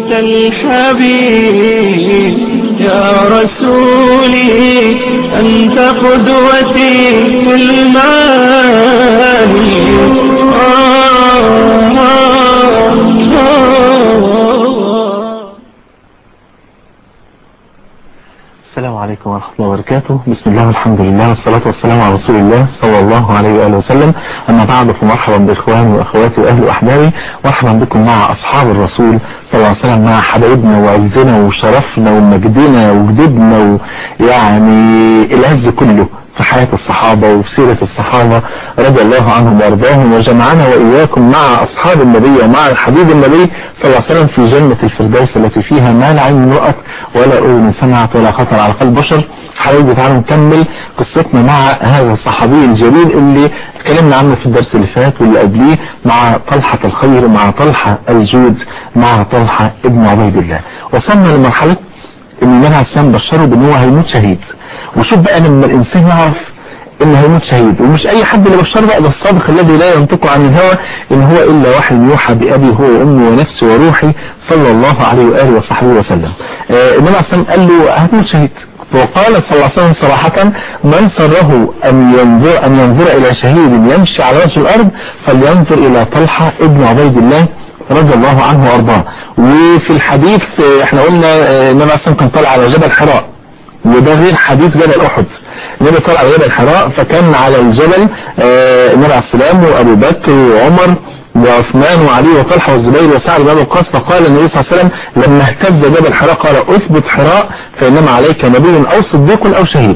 أنت الحبيب يا رسولي أنت قدوتي في المعاني آه آه آه السلام عليكم ورحمة الله وبركاته بسم الله والحمد لله والصلاة والسلام على رسول الله صلى الله عليه وآله وسلم أما بعد فمرحبا بإخواني وأخواتي وأهلي وأحبابي مرحبا بكم مع أصحاب الرسول صلى الله عليه وسلم مع حبايبنا وعزنا وشرفنا ومجدنا وجددنا ويعني العز كله في حياة الصحابة وفي سيرة الصحابة رضي الله عنهم وارضاهم وجمعنا وإياكم مع أصحاب النبي ومع الحبيب النبي صلى الله عليه وسلم في جنة الفردوس التي فيها ما لا عين رأت ولا أذن سمعت ولا خطر على قلب بشر حبايبي تعالوا نكمل قصتنا مع هذا الصحابي الجليل اللي اتكلمنا عنه في الدرس اللي فات واللي قبليه مع طلحة الخير مع طلحة الجود مع طلحة ابن عبيد الله وصلنا لمرحلة ان النبي عليه السلام بشره بان هو هيموت شهيد وشوف بقى لما الانسان يعرف ان هيموت شهيد ومش اي حد اللي بشره بقى ده الصادق الذي لا ينطق عن الهوى ان هو الا وحي يوحى بابي هو وامي ونفسي وروحي صلى الله عليه واله وصحبه وسلم آه النبي عليه السلام قال له هتموت شهيد وقال صلى الله عليه وسلم صراحة من سره أن ينظر, أن ينظر إلى شهيد يمشي على وجه الأرض فلينظر إلى طلحة ابن عبيد الله رضي الله عنه وارضاه وفي الحديث احنا قلنا النبي عليه كان طالع على جبل حراء وده غير حديث جبل احد النبي طالع على جبل حراء فكان على الجبل النبي عليه السلام وابو بكر وعمر وعثمان وعلي وطلحه والزبير وسعد بن ابي وقاص فقال النبي صلى الله عليه وسلم لما اهتز جبل حراء قال اثبت حراء فانما عليك نبي او صديق او شهيد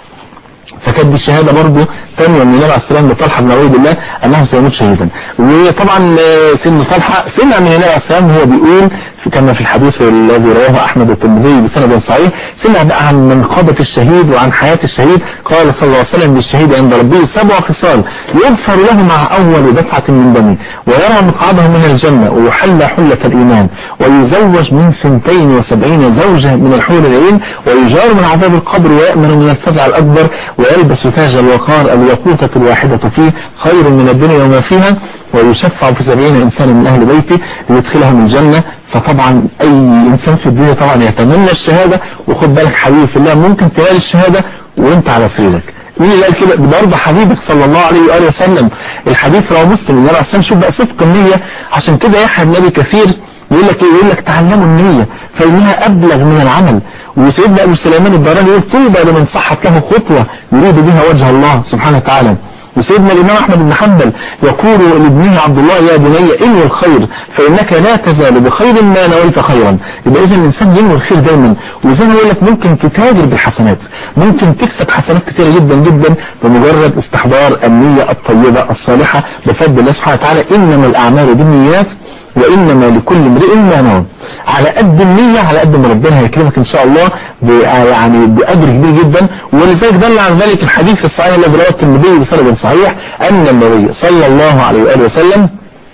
فكانت دي الشهادة برضه ثانية من النبي عليه السلام لطلحة بن عبيد الله أنه سيموت شهيدا وطبعا سن طلحة سمع من النبي عليه السلام هو بيقول كما في الحديث الذي رواه أحمد الترمذي بسند صحيح سمع بقى عن منقبة الشهيد وعن حياة الشهيد قال صلى الله عليه وسلم للشهيد عند ربه سبع خصال يغفر له مع أول دفعة من دمه ويرى مقعده من الجنة ويحل حلة الإيمان ويزوج من سنتين وسبعين زوجة من الحور العين ويجار من عذاب القبر ويأمن من الفزع الأكبر ويلبس تاج الوقار الياقوتة الواحدة فيه خير من الدنيا وما فيها ويشفع في سبعين إنسان من أهل بيته ليدخلهم الجنة فطبعا أي إنسان في الدنيا طبعا يتمنى الشهادة وخد بالك حبيبي في الله ممكن تنال الشهادة وانت على سريرك مين اللي قال كده برضه حبيبك صلى الله عليه وآله وسلم الحديث رواه مسلم النبي عليه شوف بقى صدق النية عشان كده يحيى النبي كثير يقول لك ايه يقول لك تعلموا النية فإنها أبلغ من العمل وسيدنا أبو سليمان الدراني يقول طوبى لمن صحت له خطوة يريد بها وجه الله سبحانه وتعالى وسيدنا الإمام أحمد بن حنبل يقول لابنه عبد الله يا بني إنوي الخير فإنك لا تزال بخير ما نويت خيرا يبقى إذا الإنسان ينوي الخير دايما وزي ما يقول لك ممكن تتاجر بالحسنات ممكن تكسب حسنات كثيرة جدا جدا بمجرد استحضار النية الطيبة الصالحة بفضل الله سبحانه وتعالى إنما الأعمال بالنيات وإنما لكل امرئ ما نوى على قد النية على قد ما ربنا هيكرمك إن شاء الله يعني بأجر كبير جدا ولذلك دل على ذلك الحديث الصحيح الذي رواه الترمذي بسند صحيح أن النبي صلى الله عليه وآله وسلم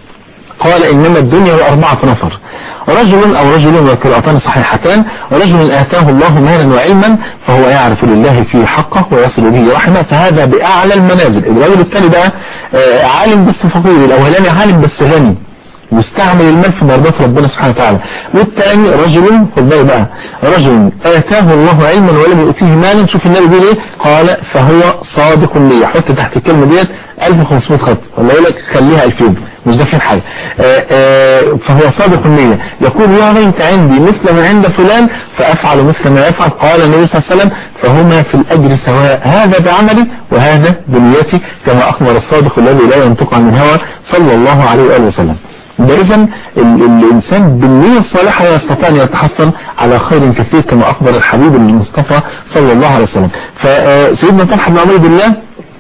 قال إنما الدنيا لأربعة نفر رجل أو رجل وقراءتان صحيحتان رجل آتاه الله مالا وعلما فهو يعرف لله في حقه ويصل به رحمه فهذا بأعلى المنازل الرجل الثاني بقى عالم بس فقير الأولاني عالم بس غني واستعمل المال في مرضات ربنا سبحانه وتعالى والثاني رجل خد بالك بقى رجل آتاه الله علما ولم يؤتيه مالا شوف النبي بيقول ايه قال فهو صادق النية حط تحت الكلمة ديت 1500 خط ولا يقول لك خليها 2000 مش ده في حاجة آآ آآ فهو صادق النية يقول يا ليت عندي مثل ما عند فلان فأفعل مثل ما يفعل قال النبي صلى الله عليه وسلم فهما في الأجر سواء هذا بعملي وهذا بنيتي كما أخبر الصادق الذي لا ينطق عن الهوى صلى الله عليه وآله وسلم ده اذا الانسان بالنية الصالحة يستطيع ان يتحصل على خير كثير كما اخبر الحبيب المصطفى صلى الله عليه وسلم فسيدنا طلحة بن عبيد الله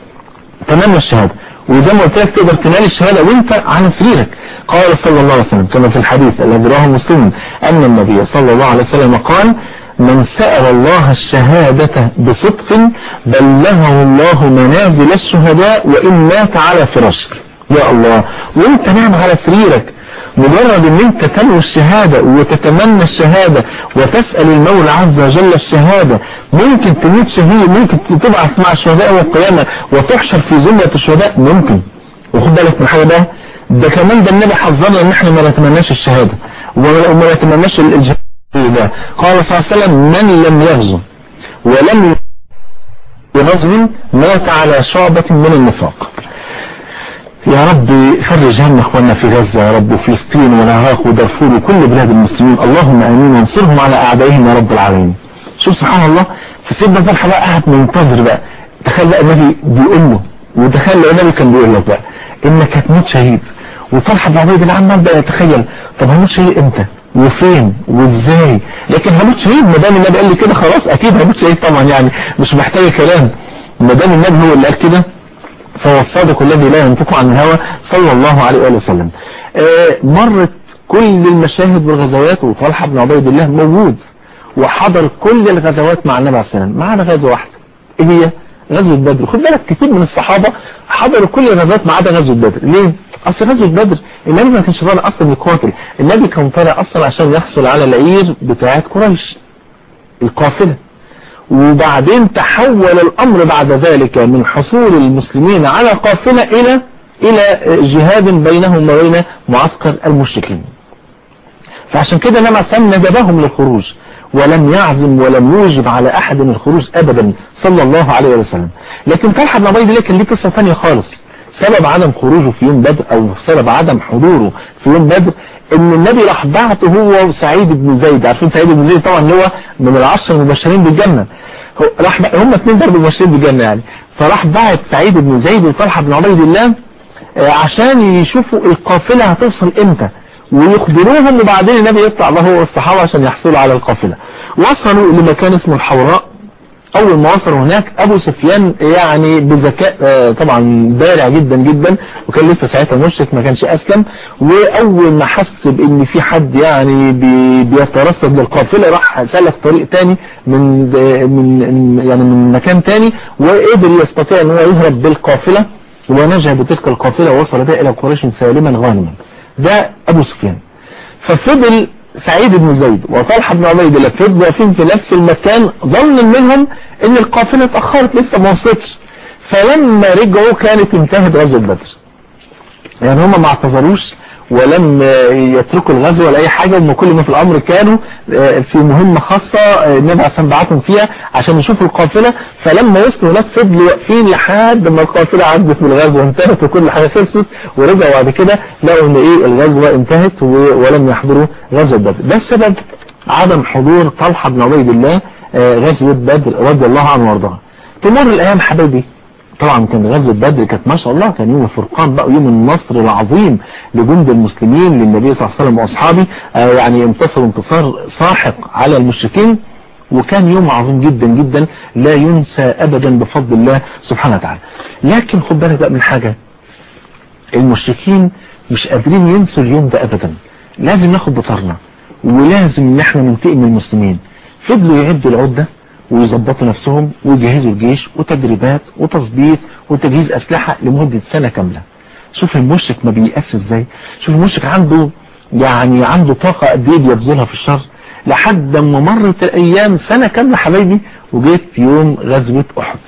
تمنى الشهادة وزي ما قلت لك تقدر تنال الشهادة وانت على سريرك قال صلى الله عليه وسلم كما في الحديث الذي رواه مسلم ان النبي صلى الله عليه وسلم قال من سأل الله الشهادة بصدق بلغه الله منازل الشهداء وإن مات على فراشك يا الله وانت نام على سريرك مجرد ان انت تنوي الشهادة وتتمنى الشهادة وتسأل المولى عز وجل الشهادة ممكن تموت شهيد ممكن تبعث مع الشهداء والقيامة وتحشر في زمرة الشهداء ممكن وخد بالك من حاجة بقى ده كمان ده النبي حذرنا ان احنا ما نتمناش الشهادة وما يتمناش الجهاد ده قال صلى الله عليه وسلم من لم يغزو ولم بغزو مات على شعبة من النفاق يا رب فرج هم اخواننا في غزة يا رب وفلسطين والعراق ودارفور وكل بلاد المسلمين اللهم امين وانصرهم على اعدائهم يا رب العالمين شوف سبحان الله في سيدنا طلحه بقى قاعد منتظر بقى تخيل بقى النبي بيقول له وتخيل لو النبي كان بيقول لك بقى انك هتموت شهيد وطلحه بن عبيد الله عمال بقى يتخيل طب هموت شهيد امتى وفين وازاي لكن هموت شهيد ما دام النبي قال لي كده خلاص اكيد هموت شهيد طبعا يعني مش محتاج كلام ما دام النبي هو اللي قال كده فهو الصادق الذي لا ينطق عن الهوى صلى الله عليه وآله وسلم آه مرت كل المشاهد والغزوات وطلحة بن عبيد الله موجود وحضر كل الغزوات مع النبي عليه السلام معنا غزوة واحدة ايه هي غزوة بدر خد بالك كتير من الصحابة حضروا كل الغزوات ما عدا غزوة بدر ليه اصل غزوة بدر النبي ما كانش طالع اصلا يقاتل النبي كان طالع اصلا عشان يحصل على العير بتاعت قريش القافلة وبعدين تحول الامر بعد ذلك من حصول المسلمين على قافلة الى الى جهاد بينهم وبين معسكر المشركين فعشان كده لما سم ندبهم للخروج ولم يعزم ولم يوجب على احد الخروج ابدا صلى الله عليه وسلم لكن طلحه بن عبيد الله كان ليه قصه ثانيه خالص سبب عدم خروجه في يوم بدر او سبب عدم حضوره في يوم بدر ان النبي راح بعته هو وسعيد بن زيد عارفين سعيد بن زيد طبعا اللي هو من العشر المبشرين بالجنه راح هم اثنين ضرب مبشرين بالجنه يعني فراح بعت سعيد بن زيد وطلحه بن عبيد الله عشان يشوفوا القافله هتوصل امتى ويخبروهم وبعدين النبي يطلع له هو والصحابه عشان يحصلوا على القافله وصلوا لمكان اسمه الحوراء اول ما وصلوا هناك ابو سفيان يعني بذكاء طبعا بارع جدا جدا وكان لسه ساعتها مشرك ما كانش اسلم واول ما حس بان في حد يعني بيترصد للقافله راح سلك طريق تاني من من يعني من مكان تاني وقدر يستطيع ان هو يهرب بالقافله ونجا بتلك القافله ووصل بها الى قريش سالما غانما ده ابو سفيان ففضل سعيد بن زيد وطلحة بن عبيد الله فضلوا واقفين في نفس المكان ظنا منهم ان القافلة اتأخرت لسه ما وصلتش فلما رجعوا كانت انتهت غزوة بدر يعني هم ما اعتذروش ولم يتركوا الغزو ولا اي حاجة هم كل ما في الامر كانوا في مهمة خاصة النبي عشان بعتهم فيها عشان يشوفوا القافلة فلما وصلوا هناك فضلوا واقفين لحد ما القافلة عدت من الغزوة انتهت وكل حاجة خلصت ورجعوا بعد كده لقوا ان ايه الغزوة انتهت ولم يحضروا غزوة بدر ده السبب عدم حضور طلحة بن عبيد الله غزوة بدر رضي الله عنه وارضاه تمر الايام حبايبي طبعا كان غزوة بدر كانت ما شاء الله كان يوم الفرقان بقى يوم النصر العظيم لجند المسلمين للنبي صلى الله عليه وسلم واصحابه آه يعني انتصروا انتصار ساحق على المشركين وكان يوم عظيم جدا جدا لا ينسى ابدا بفضل الله سبحانه وتعالى لكن خد بالك بقى من حاجة المشركين مش قادرين ينسوا اليوم ده ابدا لازم ناخد بطارنا ولازم ان احنا ننتقم من المسلمين فضلوا يعدوا العدة ويظبطوا نفسهم ويجهزوا الجيش وتدريبات وتظبيط وتجهيز أسلحة لمدة سنة كاملة شوف المشرك ما بيأس ازاي شوف المشرك عنده يعني عنده طاقة قد ايه بيبذلها في الشر لحد ما مرت الأيام سنة كاملة حبايبي وجيت يوم غزوة أحد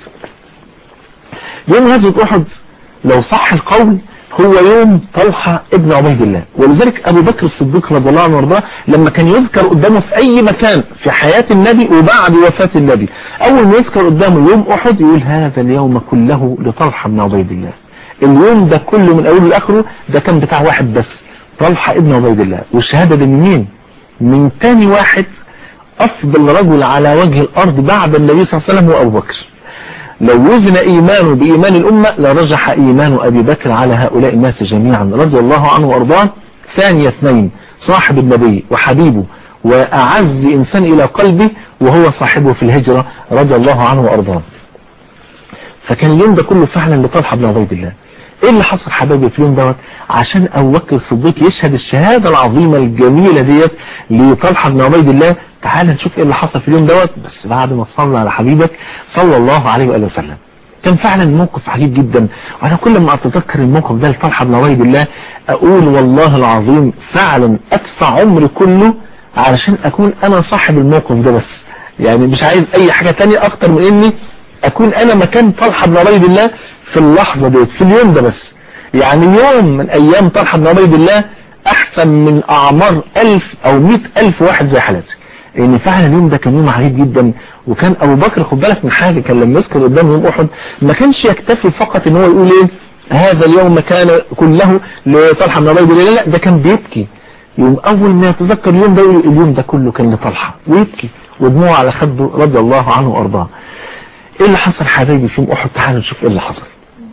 يوم غزوة أحد لو صح القول هو يوم طلحة ابن عبيد الله ولذلك ابو بكر الصديق رضي الله عنه وارضاه لما كان يذكر قدامه في اي مكان في حياة النبي وبعد وفاة النبي اول ما يذكر قدامه يوم احد يقول هذا اليوم كله لطلحة بن عبيد الله اليوم ده كله من اوله لاخره ده كان بتاع واحد بس طلحة ابن عبيد الله والشهادة دي من مين من تاني واحد افضل رجل على وجه الارض بعد النبي صلى الله عليه وسلم هو ابو بكر لو وزن إيمانه بإيمان الأمة لرجح إيمان أبي بكر على هؤلاء الناس جميعا رضي الله عنه وأرضاه ثاني اثنين صاحب النبي وحبيبه وأعز إنسان إلى قلبه وهو صاحبه في الهجرة رضي الله عنه وأرضاه فكان اليوم ده كله فعلا لطلحة بن عبيد الله ايه اللي حصل حبايبي في اليوم دوت عشان ابو بكر الصديق يشهد الشهاده العظيمه الجميله ديت لطلحه بن عبيد الله تعال نشوف ايه اللي حصل في اليوم دوت بس بعد ما تصلي على حبيبك صلى الله عليه واله وسلم كان فعلا موقف عجيب جدا وانا كل ما اتذكر الموقف ده لطلحه بن عبيد الله اقول والله العظيم فعلا ادفع عمري كله علشان اكون انا صاحب الموقف ده بس يعني مش عايز اي حاجه تانية اكتر من اني اكون انا مكان طلحه بن عبيد الله في اللحظة ديت في اليوم ده بس يعني يوم من ايام طلحة بن عبيد الله احسن من اعمار الف او مئة الف واحد زي حالاتي لان فعلا اليوم ده كان يوم عجيب جدا وكان ابو بكر خد بالك من حاجة كان لما يذكر قدام يوم احد ما كانش يكتفي فقط ان هو يقول ايه هذا اليوم كان كله لطلحة من عبيد الله لا ده كان بيبكي يوم اول ما يتذكر اليوم ده يقول اليوم ده كله كان لطلحة ويبكي ودموعه على خده رضي الله عنه وارضاه ايه اللي حصل حبايبي في يوم احد تعالوا نشوف ايه اللي حصل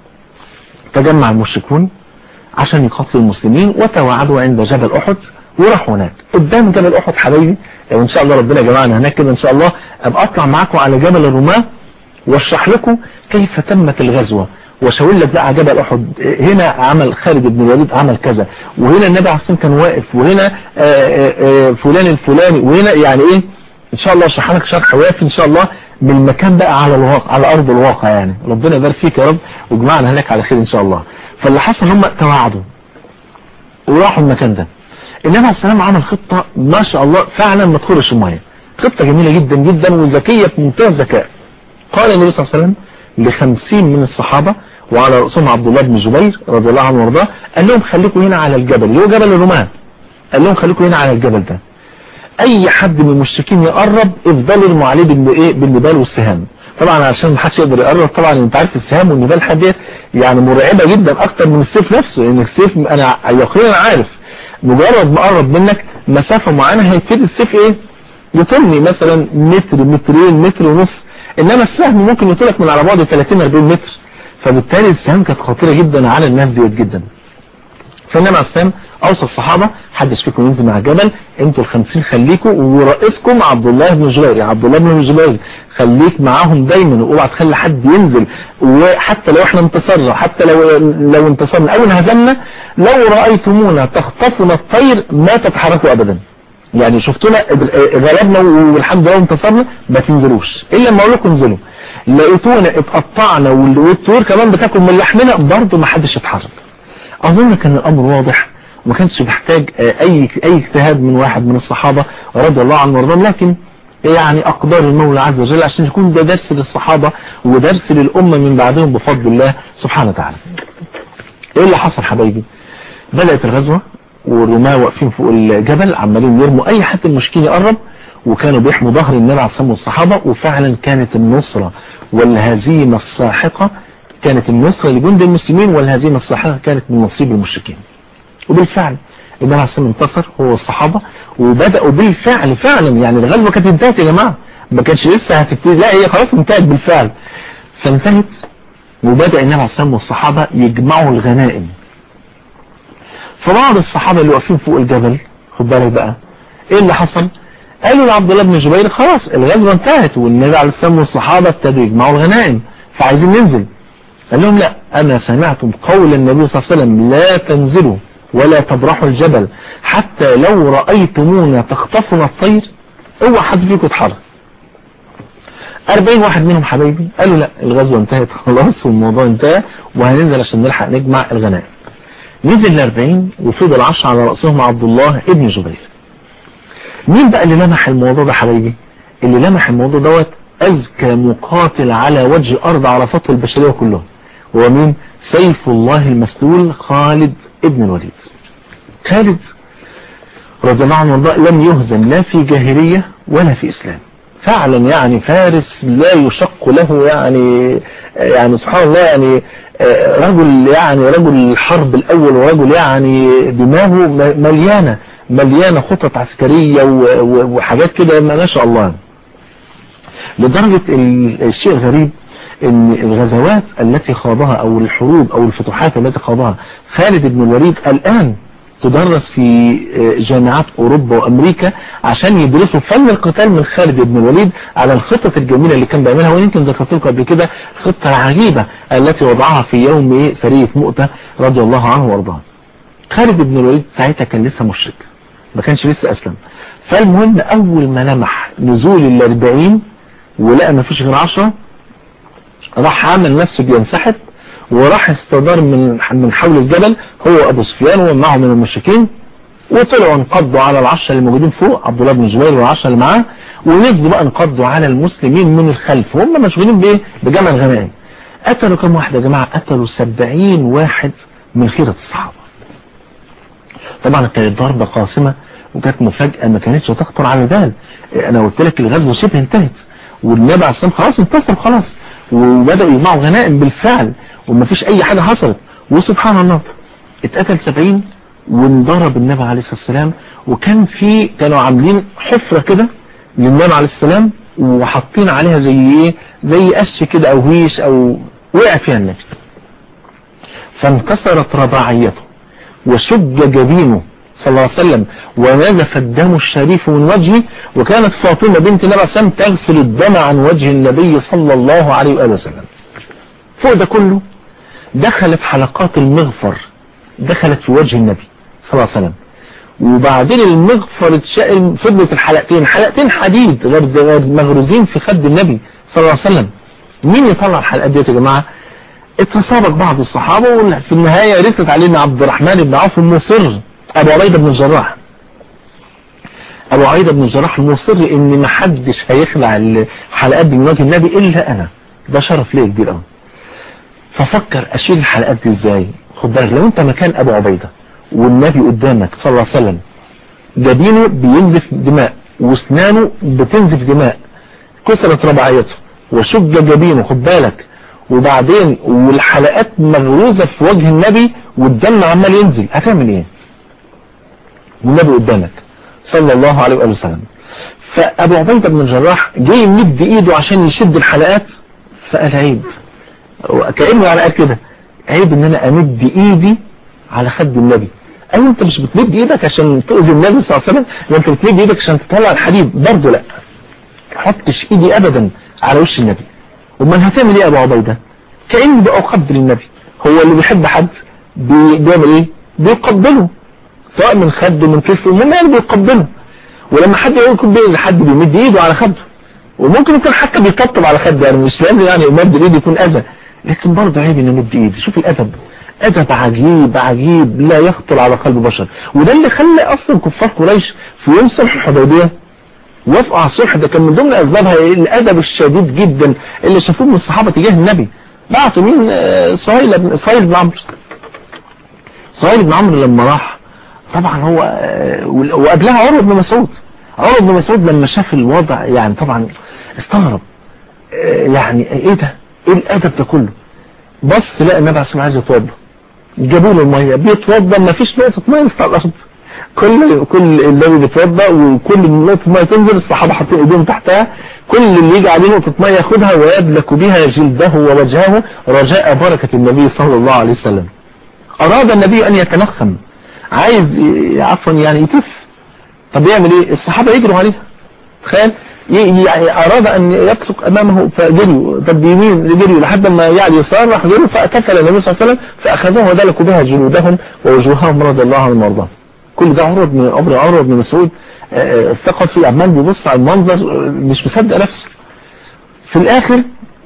تجمع المشركون عشان يقاتلوا المسلمين وتواعدوا عند جبل احد وراحوا هناك قدام جبل احد حبايبي لو ان شاء الله ربنا جمعنا هناك كده ان شاء الله ابقى اطلع معاكم على جبل الرماة واشرح لكم كيف تمت الغزوة واشاور لك بقى على جبل احد هنا عمل خالد بن الوليد عمل كذا وهنا النبي عليه الصلاه كان واقف وهنا آآ آآ فلان الفلاني وهنا يعني ايه ان شاء الله اشرح لك شرح وافي ان شاء الله بالمكان بقى على الواقع على ارض الواقع يعني ربنا يبارك فيك يا رب وجمعنا هناك على خير ان شاء الله فاللي حصل هم تواعدوا وراحوا المكان ده النبي عليه السلام عمل خطة ما شاء الله فعلا ما تخرش المية خطة جميلة جدا جدا وذكية في منتهى الذكاء قال النبي صلى الله عليه وسلم لخمسين من الصحابة وعلى رأسهم عبد الله بن جبير رضي الله عنه وارضاه قال لهم خليكم هنا على الجبل اللي هو جبل الرماة قال لهم خليكم هنا على الجبل ده اي حد من المشركين يقرب افضلوا ارموا عليه بالايه بالنبال والسهام طبعا عشان ما حدش يقدر يقرب طبعا انت عارف السهام والنبال حد يعني مرعبه جدا اكتر من السيف نفسه لان السيف انا يقينا عارف مجرد ما قرب منك مسافه معينه هيبتدي السيف ايه يطولني مثلا متر مترين متر ونص انما السهم ممكن يطولك من على بعد 30 40 متر فبالتالي السهام كانت خطيره جدا على الناس ديت جدا فالنبي عليه السلام اوصى الصحابة حدش فيكم ينزل مع الجبل انتوا الخمسين خليكم ورئيسكم عبد الله بن جبير يا عبد الله بن جبير خليك معاهم دايما واوعى تخلي حد ينزل وحتى لو احنا انتصرنا حتى لو لو انتصرنا او انهزمنا لو رأيتمونا تخطفنا الطير ما تتحركوا ابدا يعني شفتونا غلبنا والحمد لله انتصرنا ما تنزلوش الا لما اقول لكم انزلوا لقيتونا اتقطعنا والطيور كمان بتاكل من لحمنا برضه ما حدش يتحرك اظن كان الامر واضح وما كانش محتاج اي اي اجتهاد من واحد من الصحابة رضي الله عنهم وارضاهم لكن يعني اقدار المولى عز وجل عشان يكون ده درس للصحابة ودرس للامة من بعدهم بفضل الله سبحانه وتعالى ايه اللي حصل حبايبي بدأت الغزوة والرماة واقفين فوق الجبل عمالين يرموا اي حد المشكين يقرب وكانوا بيحموا ظهر النبي عليه الصلاه والصحابه وفعلا كانت النصرة والهزيمة الساحقة كانت النصرة لجند المسلمين والهزيمة الساحقة كانت من نصيب المشركين وبالفعل النبي عليه الصلاه انتصر هو والصحابة وبدأوا بالفعل فعلا يعني الغزوة كانت انتهت يا جماعة ما كانتش لسه هتبتدي لا هي خلاص انتهت بالفعل فانتهت وبدأ النبي عليه الصلاه والصحابة يجمعوا الغنائم فبعض الصحابة اللي واقفين فوق الجبل خد بالك بقى ايه اللي حصل قالوا لعبد الله بن جبير خلاص الغزوة انتهت والنبي عليه الصلاه والصحابة ابتدوا يجمعوا الغنائم فعايزين ننزل قال لهم لا انا سمعتم قول النبي صلى الله عليه وسلم لا تنزلوا ولا تبرحوا الجبل حتى لو رأيتمونا تخطفنا الطير اوعى حد فيكم يتحرك 40 واحد منهم حبايبي قالوا لا الغزوة انتهت خلاص والموضوع انتهى وهننزل عشان نلحق نجمع الغنائم نزل ال 40 وفضل 10 على رأسهم عبد الله ابن جبير مين بقى اللي لمح الموضوع ده حبايبي اللي لمح الموضوع دوت أذكى مقاتل على وجه أرض عرفته البشرية كلهم هو مين سيف الله المسلول خالد ابن الوليد خالد رضي الله عنه وارضاه لم يهزم لا في جاهلية ولا في إسلام فعلا يعني فارس لا يشق له يعني يعني سبحان الله يعني رجل يعني رجل الحرب الأول ورجل يعني دماغه مليانة مليانة خطط عسكرية وحاجات كده ما شاء الله لدرجة الشيء الغريب ان الغزوات التي خاضها او الحروب او الفتوحات التي خاضها خالد بن الوليد الان تدرس في جامعات اوروبا وامريكا عشان يدرسوا فن القتال من خالد بن الوليد على الخطط الجميلة اللي كان بيعملها ويمكن ذكرت لكم قبل كده الخطة العجيبة التي وضعها في يوم ايه سرية مؤتة رضي الله عنه وارضاه خالد بن الوليد ساعتها كان لسه مشرك ما كانش لسه اسلم فالمهم اول ما لمح نزول الاربعين ولقى ما فيش غير عشرة راح عمل نفسه بينسحب وراح استدار من من حول الجبل هو ابو سفيان ومعه من المشركين وطلعوا انقضوا على العشرة اللي موجودين فوق عبد الله بن جبير والعشرة اللي معاه ونزلوا بقى انقضوا على المسلمين من الخلف وهم مشغولين بايه بجمع الغنائم قتلوا كم واحد يا جماعة قتلوا سبعين واحد من خيرة الصحابة طبعا كانت ضربة قاسمة وكانت مفاجأة ما كانتش تخطر على بال انا قلت لك الغزو شبه انتهت والنبي عليه الصلاة خلاص انتصر خلاص وبدأوا يجمعوا غنائم بالفعل وما فيش اي حاجة حصلت وسبحان الله اتقتل 70 وانضرب النبي عليه الصلاة والسلام وكان في كانوا عاملين حفرة كده للنبي عليه السلام وحاطين عليها زي ايه زي قش كده او هيش او وقع فيها النبي فانكسرت رباعيته وشج جبينه صلى الله عليه وسلم ونزف الدم الشريف من وجهه وكانت فاطمة بنت النبي عليه السلام تغسل الدم عن وجه النبي صلى الله عليه وآله وسلم فوق ده كله دخلت حلقات المغفر دخلت في وجه النبي صلى الله عليه وسلم وبعدين المغفر اتشقل فضلت الحلقتين حلقتين حديد غير مغروزين في خد النبي صلى الله عليه وسلم مين يطلع الحلقات ديت يا جماعه اتسابق بعض الصحابة وفي النهاية رثت علينا عبد الرحمن بن عوف مصر ابو عبيدة بن الجراح ابو عبيدة بن الجراح مصر ان ما حدش هيخلع الحلقات دي من وجه النبي الا انا ده شرف ليه كبير قوي ففكر اشيل الحلقات دي ازاي خد بالك لو انت مكان ابو عبيدة والنبي قدامك صلى الله عليه وسلم جبينه بينزف دماء واسنانه بتنزف دماء كسرت رباعيته وشج جبينه خد بالك وبعدين والحلقات مغروزة في وجه النبي والدم عمال ينزل هتعمل ايه والنبي قدامك صلى الله عليه وآله وسلم فأبو عبيدة بن الجراح جاي يمد ايده عشان يشد الحلقات فقال عيب كأنه على قال كده عيب ان انا امد ايدي على خد النبي قال انت مش بتمد ايدك عشان تؤذي النبي صلى الله عليه وسلم انت بتمد ايدك عشان تطلع الحديد برضه لا حطش ايدي ابدا على وش النبي امال هتعمل ايه يا ابو عبيده كاني بقبل النبي هو اللي بيحب حد بيعمل ايه بيقبله سواء من خده من كتفه من اللي بيقبله ولما حد يقول يكون بيه حد بيمد ايده على خده وممكن يكون حتى بيطبطب على خده يعني مش لازم يعني مد ايده يكون اذى لكن برضه عيب انه يمد ايده شوف الادب ادب عجيب عجيب لا يخطر على قلب بشر وده اللي خلى اصلا كفار قريش في يوم صلح الحديبيه وافقوا على الصلح ده كان من ضمن اسبابها الادب الشديد جدا اللي شافوه من الصحابه تجاه النبي بعتوا مين سهيل بن سهيل بن عمرو سهيل بن عمرو لما راح طبعا هو وقبلها عمرو بن مسعود عمرو بن مسعود لما شاف الوضع يعني طبعا استغرب يعني ايه ده ايه الادب ده كله بص لقى النبي عليه الصلاه عايز يتوضا جابوا له الميه بيتوضا ما فيش نقطه ميه في الارض كل كل النبي بيتوضا وكل نقطه ميه تنزل الصحابه حاطين ايديهم تحتها كل اللي يجي عليه نقطه ميه ياخدها ويدلك بها جلده ووجهه رجاء بركه النبي صلى الله عليه وسلم اراد النبي ان يتنخم عايز عفوا يعني يتف طب يعمل ايه الصحابه يجروا عليه تخيل يعني اراد ان يبصق امامه فجروا طب يمين جروا لحد ما يعني يسار راح جروا فاتكل النبي صلى الله عليه وسلم فاخذوه ودلكوا بها جلودهم ووجوههم رضي الله عنهم وارضاهم كل ده عروة بن عمر عروة بن مسعود الثقفي عمال بيبص على المنظر مش مصدق نفسه في الاخر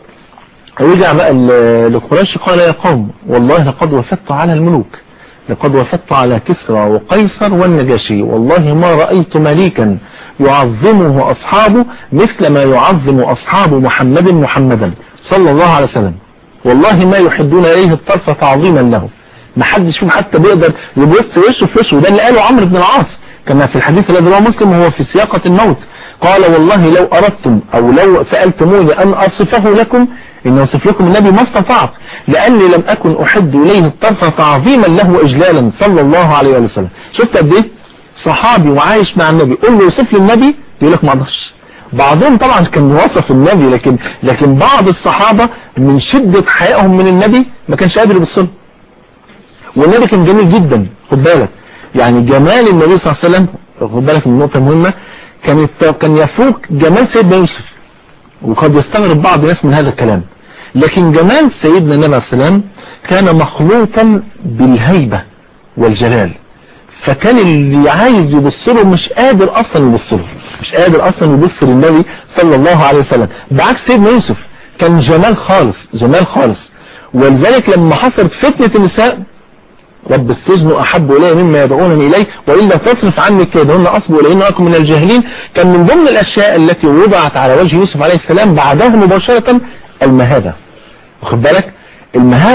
رجع بقى لقريش قال يا قوم والله لقد وفدت على الملوك لقد وفدت على كسرى وقيصر والنجاشي والله ما رأيت مليكا يعظمه أصحابه مثل ما يعظم أصحاب محمد محمدا صلى الله عليه وسلم والله ما يحدون إليه الطرف تعظيما له ما حدش فيهم حتى بيقدر يبص وشه في وشه وده اللي قاله عمرو بن العاص كما في الحديث الذي رواه مسلم هو في سياقة الموت قال والله لو أردتم أو لو سألتموني أن أصفه لكم إن أصف لكم النبي ما استطعت لأني لم أكن أحد إليه الطرف تعظيما له وإجلالا صلى الله عليه وسلم شفت قد إيه صحابي وعايش مع النبي قل له يوصف لي النبي يقول لك ما اقدرش بعضهم طبعا كان وصف النبي لكن لكن بعض الصحابة من شدة حيائهم من النبي ما كانش قادر يبص له والنبي كان جميل جدا خد بالك يعني جمال النبي صلى الله عليه وسلم خد بالك من نقطة مهمة كان كان يفوق جمال سيدنا يوسف وقد يستغرب بعض الناس من هذا الكلام لكن جمال سيدنا النبي عليه السلام كان مخلوطا بالهيبة والجلال فكان اللي عايز يبص له مش قادر اصلا يبص له مش قادر اصلا يبص للنبي صلى الله عليه وسلم بعكس سيدنا يوسف كان جمال خالص جمال خالص ولذلك لما حصلت فتنة النساء رب السجن أحب إلي مما يدعونني إليه وإلا تصرف عني كيدهن أصب إليهن أكون من الجاهلين كان من ضمن الأشياء التي وضعت على وجه يوسف عليه السلام بعدها مباشرة المهابة واخد بالك المهابة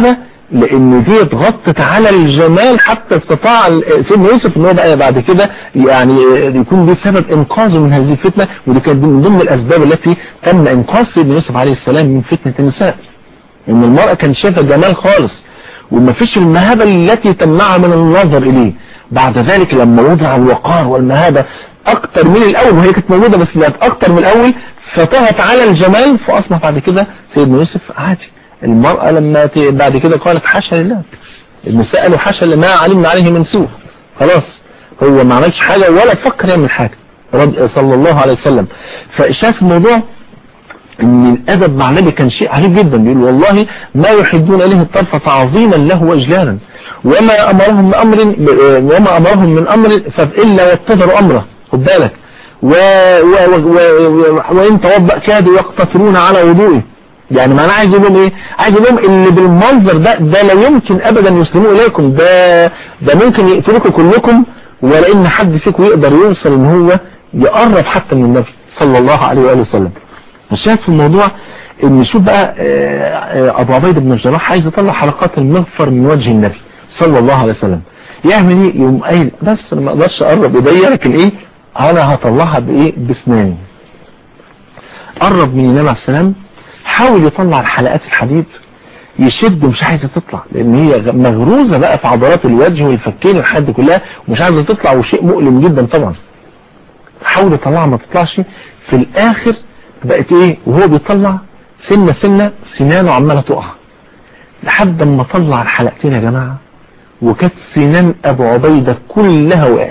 لان دي غطت على الجمال حتى استطاع سيدنا يوسف ان هو بقى بعد كده يعني يكون دي سبب انقاذه من هذه الفتنة ودي كانت من ضمن الاسباب التي تم انقاذ سيدنا يوسف عليه السلام من فتنة النساء ان المرأة كان شايفة جمال خالص وما فيش المهابة التي تمنعها من النظر اليه بعد ذلك لما وضع الوقار والمهابة اكتر من الاول وهي كانت موجودة بس بقت اكتر من الاول فطغت على الجمال فاصبح بعد كده سيدنا يوسف عادي المرأة لما بعد كده قالت حاشا لله النساء قالوا حاشا لما علمنا عليه من سوء خلاص هو ما عملش حاجة ولا فكر يعمل حاجة صلى الله عليه وسلم فشاف الموضوع ان الادب مع النبي كان شيء عجيب جدا بيقول والله ما يحدون اليه الطرف تعظيما له واجلالا وما امرهم من امر وما امرهم من امر الا واتبعوا امره خد بالك و و و وان توضأ كادوا يقتطرون على وضوئه يعني معناه عايز يقول لهم ايه عايز يقول لهم اللي بالمنظر ده ده لا يمكن ابدا يسلموا اليكم ده ده ممكن يقتلوكم كلكم ولا ان حد فيكم يقدر يوصل ان هو يقرب حتى من النبي صلى الله عليه واله وسلم الشاهد في الموضوع ان شوف بقى ابو عبيد بن الجراح عايز يطلع حلقات المغفر من وجه النبي صلى الله عليه وسلم يعمل ايه يقوم قايل بس انا ما اقدرش اقرب ايديا لكن ايه انا هطلعها بايه باسناني قرب من النبي عليه السلام حاول يطلع الحلقات الحديد يشد مش عايزه تطلع لان هي مغروزه بقى في عضلات الوجه والفكين والحد كلها ومش عايزه تطلع وشيء مؤلم جدا طبعا حاول يطلعها ما تطلعش في الاخر بقت ايه وهو بيطلع سنة سنة سنانه عمالة تقع لحد ما طلع الحلقتين يا جماعة وكانت سنان ابو عبيدة كلها وقعت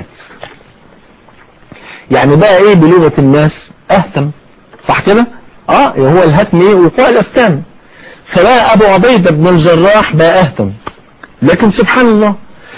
يعني بقى ايه بلغة الناس اهتم صح كده اه هو الهتم ايه وقوع الاسنان فبقى ابو عبيدة بن الجراح بقى اهتم لكن سبحان الله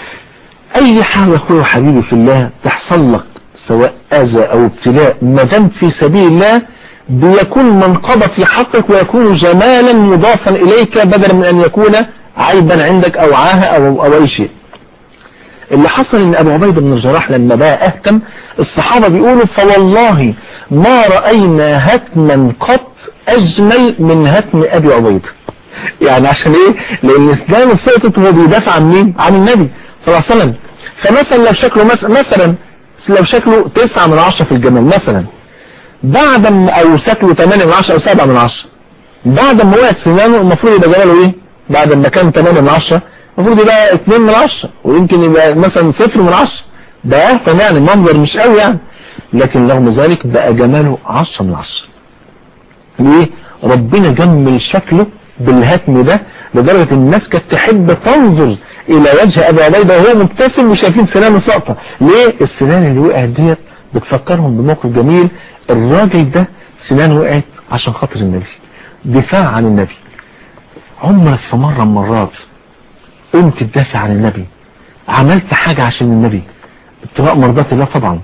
اي حاجة اخويا حبيبي في الله تحصل لك سواء اذى او ابتلاء ما دام في سبيل الله بيكون منقضة في حقك ويكون جمالا مضافا إليك بدلا من أن يكون عيبا عندك أو عاهة أو, أو أي شيء اللي حصل ان ابو عبيدة بن الجراح لما بقى اهتم الصحابة بيقولوا فوالله ما رأينا هتما قط اجمل من هتم ابي عبيدة يعني عشان ايه لان اسلام السقطت هو بيدافع عن مين عن النبي صلى الله عليه وسلم فمثلا لو شكله مثلا لو شكله تسعة من عشرة في الجمال مثلا بعد ما او شكله 8 من 10 او 7 من 10 بعد ما وقعت سنانه المفروض يبقى جماله ايه بعد ما كان 8 من 10 المفروض يبقى 2 من 10 ويمكن يبقى مثلا 0 من 10 ده اهتم يعني منظر مش قوي يعني لكن رغم ذلك بقى جماله 10 من 10 ليه ربنا جمل شكله بالهتم ده لدرجة الناس كانت تحب تنظر الى وجه ابي عبيدة وهو مبتسم وشايفين سنانه ساقطه ليه السنان اللي وقعت ديت بتفكرهم بموقف جميل الراجل ده سنانه وقعت عشان خاطر النبي دفاع عن النبي عمرك في مرة من مرات قمت تدافع عن النبي عملت حاجة عشان النبي ابتغاء مرضات الله طبعا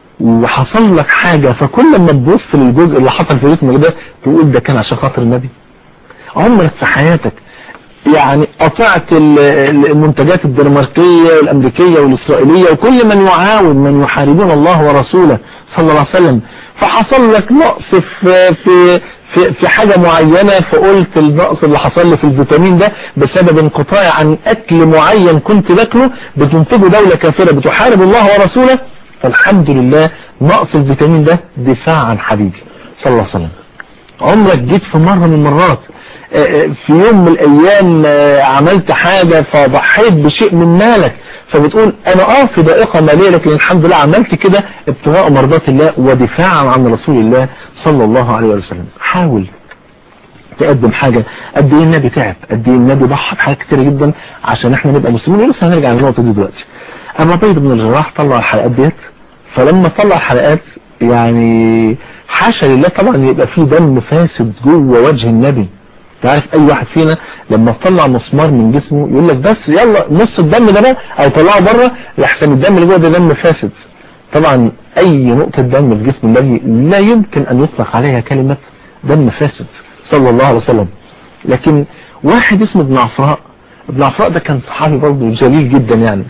وحصل لك حاجة فكل ما تبص للجزء اللي حصل في جسمك ده تقول ده كان عشان خاطر النبي عمرك في حياتك يعني قطعت المنتجات الدنماركية والامريكية والاسرائيلية وكل من يعاون من يحاربون الله ورسوله صلى الله عليه وسلم فحصل لك نقص في, في, في, في حاجة معينة فقلت النقص اللي حصل لي في الفيتامين ده بسبب انقطاع عن اكل معين كنت باكله بتنتجه دولة كافرة بتحارب الله ورسوله فالحمد لله نقص الفيتامين ده دفاع عن حبيبي صلى الله عليه وسلم عمرك جيت في مرة من المرات في يوم من الايام عملت حاجة فضحيت بشيء من مالك فبتقول انا اه في ضائقة مالية لكن الحمد لله عملت كده ابتغاء مرضات الله ودفاعا عن رسول الله صلى الله عليه وسلم حاول تقدم حاجة قد ايه النبي تعب قد ايه النبي ضحى بحاجات كتيرة جدا عشان احنا نبقى مسلمين ولسه هنرجع للنقطة دي دلوقتي اما عبيد بن الجراح طلع الحلقات ديت فلما طلع الحلقات يعني حاشا لله طبعا يبقى في دم فاسد جوه وجه النبي تعرف اي واحد فينا لما طلع مسمار من جسمه يقول لك بس يلا نص الدم ده بقى او طلعه بره لحسن الدم اللي جوه ده دم فاسد طبعا اي نقطة دم في جسم النبي لا يمكن ان يطلق عليها كلمة دم فاسد صلى الله عليه وسلم لكن واحد اسمه ابن عفراء ابن عفراء ده كان صحابي برضه جليل جدا يعني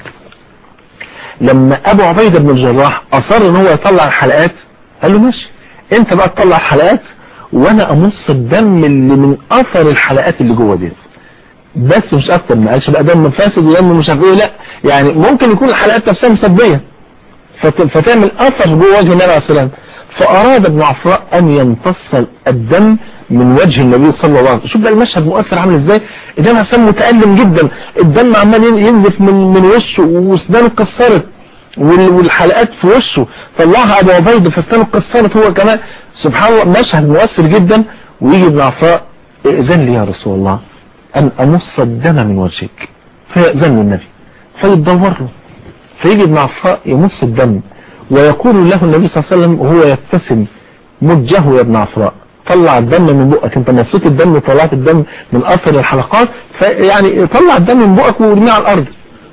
لما ابو عبيدة بن الجراح اصر ان هو يطلع الحلقات قال له ماشي انت بقى تطلع الحلقات وانا امص الدم اللي من اثر الحلقات اللي جوه ديت بس مش اكتر ما قالش بقى دم فاسد ودم مش عارف ايه لا يعني ممكن يكون الحلقات نفسها مسبيه فت- فتعمل اثر جوه وجه النبي عليه السلام فاراد ابن عفراء ان يمتص الدم من وجه النبي صلى الله عليه وسلم شوف بقى المشهد مؤثر عامل ازاي النبي عليه السلام متألم جدا الدم عمال ين- ينزف من من وشه واسنانه اتكسرت وال- والحلقات في وشه طلعها ابو عبيد فاسنانه اتكسرت هو كمان سبحان الله مشهد مؤثر جدا ويجي ابن عفراء ائذن لي يا رسول الله ان امص الدم من وجهك فيأذن له النبي فيتدور له فيجي ابن عفراء يمص الدم ويقول له النبي صلى الله عليه وسلم وهو يبتسم مجه يا ابن عفراء طلع الدم من بقك انت مصيت الدم وطلعت الدم من اثر الحلقات فيعني طلع الدم من بقك وارميه على الارض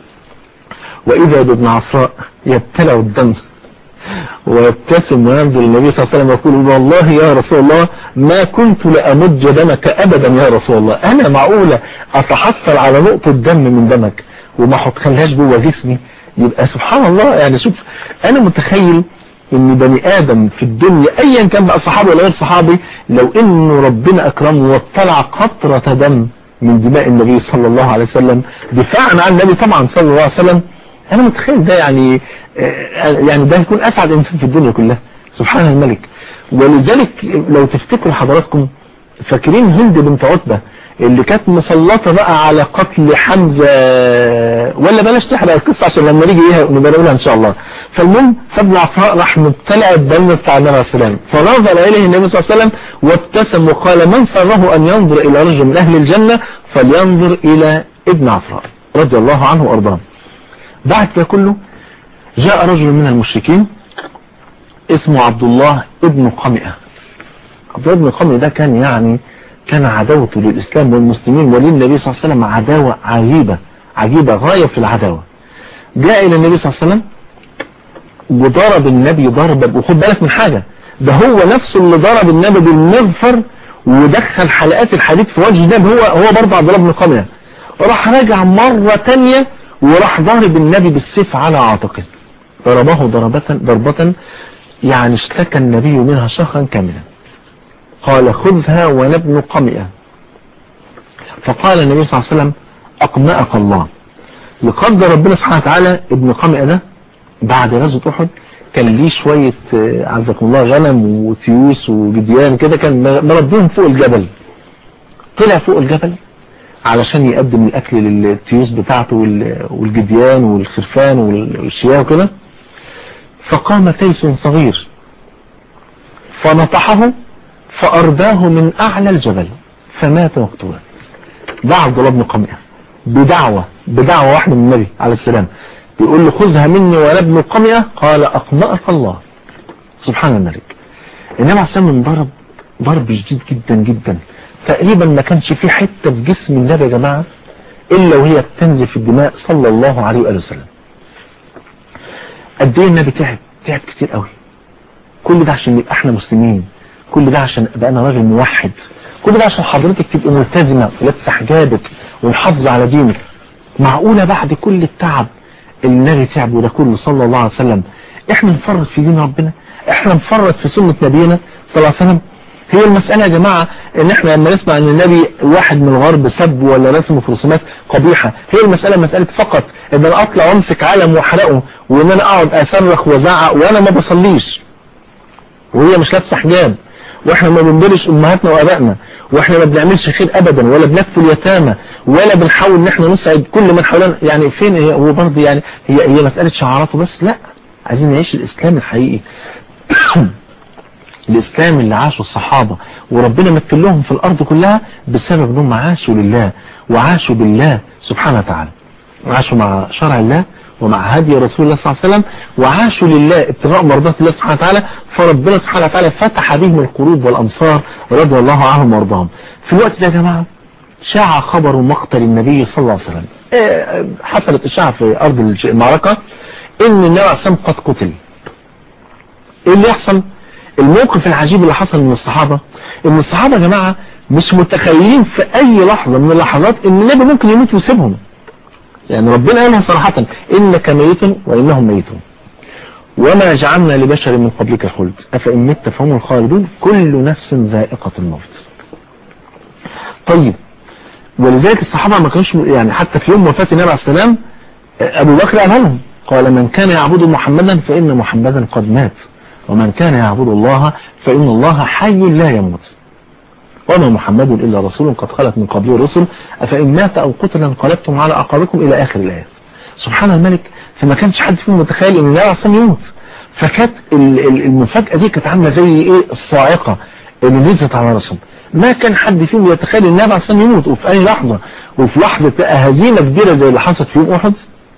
واذا بابن عفراء يبتلع الدم ويبتسم وينظر النبي صلى الله عليه وسلم ويقول والله يا رسول الله ما كنت لأمج دمك أبدا يا رسول الله أنا معقولة أتحصل على نقطة دم من دمك وما حطخلهاش جوه جسمي يبقى سبحان الله يعني شوف أنا متخيل ان بني ادم في الدنيا ايا كان بقى صحابي ولا غير صحابي لو انه ربنا اكرمه واطلع قطرة دم من دماء النبي صلى الله عليه وسلم دفاعا عن النبي طبعا صلى الله عليه وسلم انا متخيل ده يعني آه، يعني ده هيكون اسعد انسان في الدنيا كلها سبحان الملك ولذلك لو تفتكروا حضراتكم فاكرين هند بنت عتبة اللي كانت مسلطة بقى على قتل حمزة ولا بلاش تحرق القصة عشان لما نيجي ايه نبقى نقولها ان شاء الله فالمهم فابن عفراء راح مبتلع الدم بتاع النبي عليه السلام فنظر اليه النبي صلى الله عليه وسلم وابتسم وقال من سره ان ينظر الى رجل من اهل الجنة فلينظر الى ابن عفراء رضي الله عنه وارضاه بعد كده كله جاء رجل من المشركين اسمه عبد الله ابن قمئة عبد الله ابن قمئة ده كان يعني كان عداوته للإسلام والمسلمين وللنبي صلى الله عليه وسلم عداوة عجيبة عجيبة غاية في العداوة جاء إلى النبي صلى الله عليه وسلم وضرب النبي ضربة وخد بالك من حاجة ده هو نفسه اللي ضرب النبي بالمغفر ودخل حلقات الحديد في وجه النبي هو هو برضه عبد الله بن قمئة راح راجع مرة تانية وراح ضارب النبي بالسيف على عاتقه ضربه ضربة ضربة يعني اشتكى النبي منها شهرا كاملا قال خذها وانا ابن قمئة فقال النبي صلى الله عليه وسلم أقمأك الله لقدر ربنا سبحانه وتعالى ابن قمئة ده بعد غزوة أحد كان ليه شوية آه، عزكم الله غنم وتيوس وجديان كده كان مربيهم فوق الجبل طلع فوق الجبل علشان يقدم الأكل للتيوس بتاعته وال- والجديان والخرفان والشياه وكده فقام تيس صغير فنطحه فأرداه من أعلى الجبل فمات مقتولا ده عبد الله بن قمئة بدعوة بدعوة واحدة من النبي عليه السلام بيقول له خذها مني وانا ابن قمئة قال أقمأك الله سبحان الملك النبي عليه السلام انضرب ضرب شديد جدا جدا تقريبا ما كانش في حتة في جسم النبي يا جماعة إلا وهي بتنزف الدماء صلى الله عليه وآله وسلم قد ايه النبي تعب تعب كتير قوي كل ده عشان نبقى احنا مسلمين كل ده عشان ابقى انا راجل موحد كل ده عشان حضرتك تبقى ملتزمة ولابسه حجابك ومحافظة على دينك معقولة بعد كل التعب اللي النبي تعبه ده كله صلى الله عليه وسلم احنا نفرط في دين ربنا احنا نفرط في سنة نبينا صلى الله عليه وسلم هي المسألة يا جماعة ان احنا لما نسمع ان النبي واحد من الغرب سب ولا رسم في رسومات قبيحة هي المسألة مسألة فقط ان انا اطلع وامسك علم واحرقه وان انا اقعد اصرخ وازعق وانا ما بصليش وهي مش لابسه حجاب واحنا ما بنبرش امهاتنا وابائنا واحنا ما بنعملش خير ابدا ولا بنكفي اليتامى ولا بنحاول ان احنا نسعد كل من حولنا يعني فين هي هو برضه يعني هي هي مسألة شعاراته بس لا عايزين نعيش الاسلام الحقيقي الإسلام اللي عاشوا الصحابة وربنا مثل لهم في الأرض كلها بسبب أنهم عاشوا لله وعاشوا بالله سبحانه وتعالى وعاشوا مع شرع الله ومع هدي رسول الله صلى الله عليه وسلم وعاشوا لله ابتغاء مرضات الله سبحانه وتعالى فربنا سبحانه وتعالى فتح بهم القلوب والأمصار رضي الله عنهم وارضاهم في الوقت ده يا جماعة شاع خبر مقتل النبي صلى الله عليه وسلم إيه، حصلت الشاعة في أرض المعركة إن النبي عليه الصلاة والسلام قد قتل ايه اللي يحصل الموقف العجيب اللي حصل من الصحابة ان الصحابة يا جماعة مش متخيلين في اي لحظة من اللحظات ان النبي ممكن يموت ويسيبهم يعني ربنا قالها صراحة انك ميت وانهم ميتون وما جعلنا لبشر من قبلك الخلد افإن مت فهم الخالدون كل نفس ذائقة الموت طيب ولذلك الصحابة ما كانوش يعني حتى في يوم وفاة النبي عليه السلام أبو بكر قال لهم قال من كان يعبد محمدا فإن محمدا قد مات ومن كان يعبد الله فإن الله حي لا يموت وما محمد إلا رسول قد خلت من قبله الرسل أفإن مات أو قتل انقلبتم على أعقابكم إلى آخر الآيات سبحان الملك فما كانش حد فيهم متخيل إن الله أصلا يموت فكانت المفاجأة دي كانت عاملة زي إيه الصاعقة اللي نزلت على رسول ما كان حد فيهم يتخيل ان النبي اصلا يموت وفي اي لحظة وفي لحظة هزيمة كبيرة زي اللي حصلت في يوم احد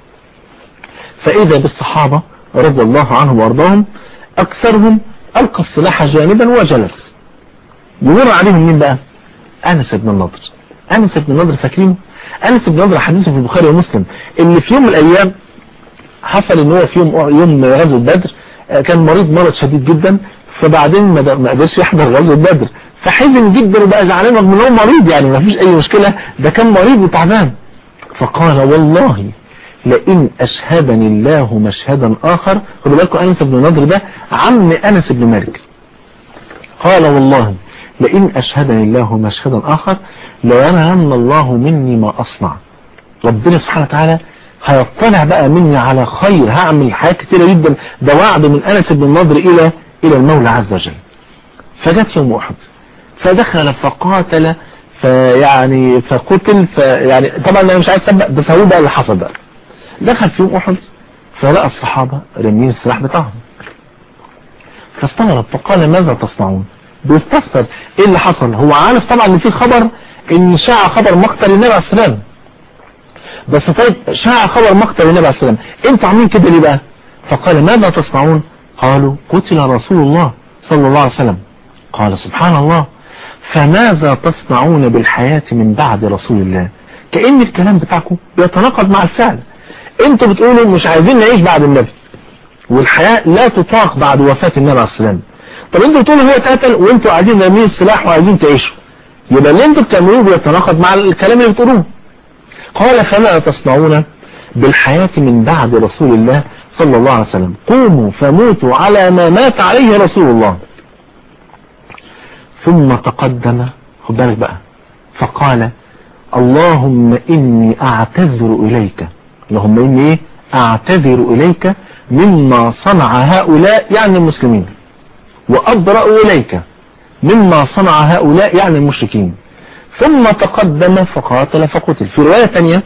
فاذا بالصحابة رضي الله عنهم وارضاهم اكثرهم القى السلاح جانبا وجلس يمر عليهم مين بقى انس بن النضر انس بن النضر فاكرين انس بن النضر حديثه في البخاري ومسلم اللي في يوم من الايام حصل ان هو في يوم يوم غزوه بدر كان مريض مرض شديد جدا فبعدين ما قدرش يحضر غزوه بدر فحزن جدا وبقى زعلان رغم ان هو مريض يعني ما فيش اي مشكلة ده كان مريض وتعبان فقال والله لئن اشهدني الله مشهدا اخر خدوا بالكم انس بن نضر ده عم انس بن مالك قال والله لئن اشهدني الله مشهدا اخر لينهن الله مني ما اصنع ربنا سبحانه وتعالى هيطلع بقى مني على خير هعمل حاجات كتيرة جدا ده وعد من انس بن نضر الى الى المولى عز وجل فجت يوم احد فدخل فقاتل فيعني فقتل فيعني طبعا انا مش عايز اسبق بس هو بقى اللي حصل بقى دخل في يوم احد فلقى الصحابة رمين السلاح بتاعهم فاستغرب فقال ماذا تصنعون بيستفسر ايه اللي حصل هو عارف طبعا ان في خبر ان شاع خبر مقتل النبي عليه السلام بس طيب شاع خبر مقتل النبي عليه السلام انتوا عاملين كده ليه بقى فقال ماذا تصنعون قالوا قتل رسول الله صلى الله عليه وسلم قال سبحان الله فماذا تصنعون بالحياة من بعد رسول الله كأن الكلام بتاعكم بيتناقض مع الفعل انتوا بتقولوا مش عايزين نعيش بعد النبي والحياة لا تطاق بعد وفاة النبي عليه السلام طب انتوا بتقولوا هو اتقتل وانتوا قاعدين رامين السلاح وعايزين تعيشوا يبقى اللي انتوا بتعملوه بيتناقض مع الكلام اللي بتقولوه قال فما تصنعون بالحياة من بعد رسول الله صلى الله عليه وسلم قوموا فموتوا على ما مات عليه رسول الله ثم تقدم خد بالك بقى فقال اللهم إني أعتذر إليك اللهم إني إيه؟ أعتذر إليك مما صنع هؤلاء يعني المسلمين وأبرأ إليك مما صنع هؤلاء يعني المشركين ثم تقدم فقاتل فقتل في رواية ثانية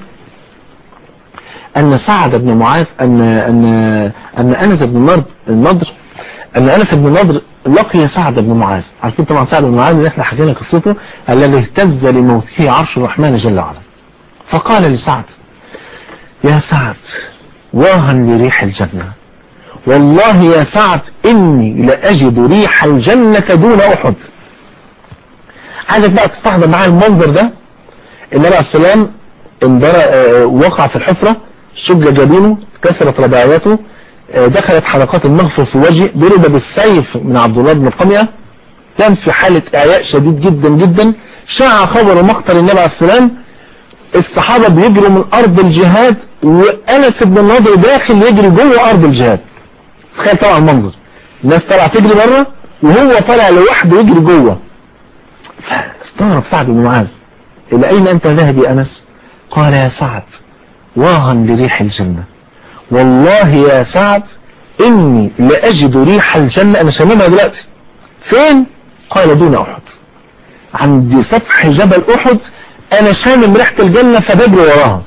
أن سعد بن معاذ أن أن أن أنس بن النضر أن أنس بن النضر لقي سعد بن معاذ عارفين طبعا سعد بن معاذ اللي احنا حكينا قصته الذي اهتز لموته عرش الرحمن جل وعلا فقال لسعد يا سعد واها لريح الجنة والله يا سعد إني لأجد ريح الجنة دون أحد عايزك بقى تستحضر معايا المنظر ده النبي عليه السلام وقع في الحفرة شج جبينه كسرت رباعيته دخلت حلقات المغفر في وجهه ضرب بالسيف من عبد الله بن قمية كان في حالة اعياء شديد جدا جدا شاع خبر مقتل النبي عليه السلام الصحابة بيجروا من ارض الجهاد وانس بن النضر داخل يجري جوه ارض الجهاد تخيل طبعا المنظر الناس طالعه تجري بره وهو طالع لوحده يجري جوه فاستغرب سعد بن معاذ الى اين انت ذاهب يا انس قال يا سعد واها لريح الجنة والله يا سعد إني لأجد ريح الجنة أنا شاممها دلوقتي فين قال دون أحد عند سفح جبل أحد أنا شامم ريحة الجنة فبجري وراها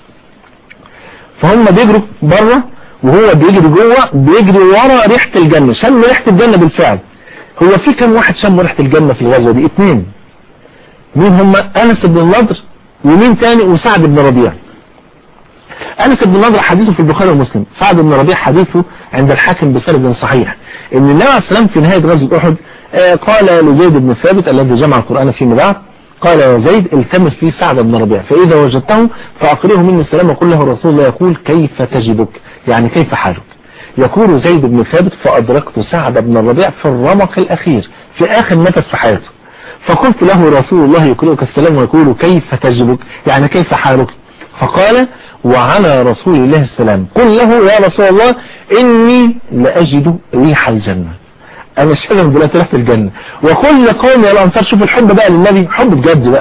فهم بيجروا بره وهو بيجري جوه بيجري ورا ريحة الجنة شم ريحة الجنة بالفعل هو في كم واحد شم ريحة الجنة في الغزوة دي اتنين مين هم أنس بن النضر ومين تاني وسعد بن ربيع أنس بن نضر حديثه في البخاري ومسلم سعد بن ربيع حديثه عند الحاكم بسند صحيح ان النبي عليه السلام في نهاية غزوة أحد قال لزيد بن ثابت الذي جمع القرآن فيما بعد قال يا زيد التمس لي سعد بن ربيع فإذا وجدته فأقرئه مني السلام وقل له رسول الله يقول كيف تجدك يعني كيف حالك يقول زيد بن ثابت فأدركت سعد بن الربيع في الرمق الأخير في آخر نفس في حياته فقلت له رسول الله يقرئك السلام ويقول كيف تجدك يعني كيف حالك فقال وعلى رسول الله السلام قل له يا رسول الله إني لأجد ريح الجنة أنا شغل دلوقتي ريحة الجنة وكل قوم يا الأنصار شوف الحب بقى للنبي حب بجد بقى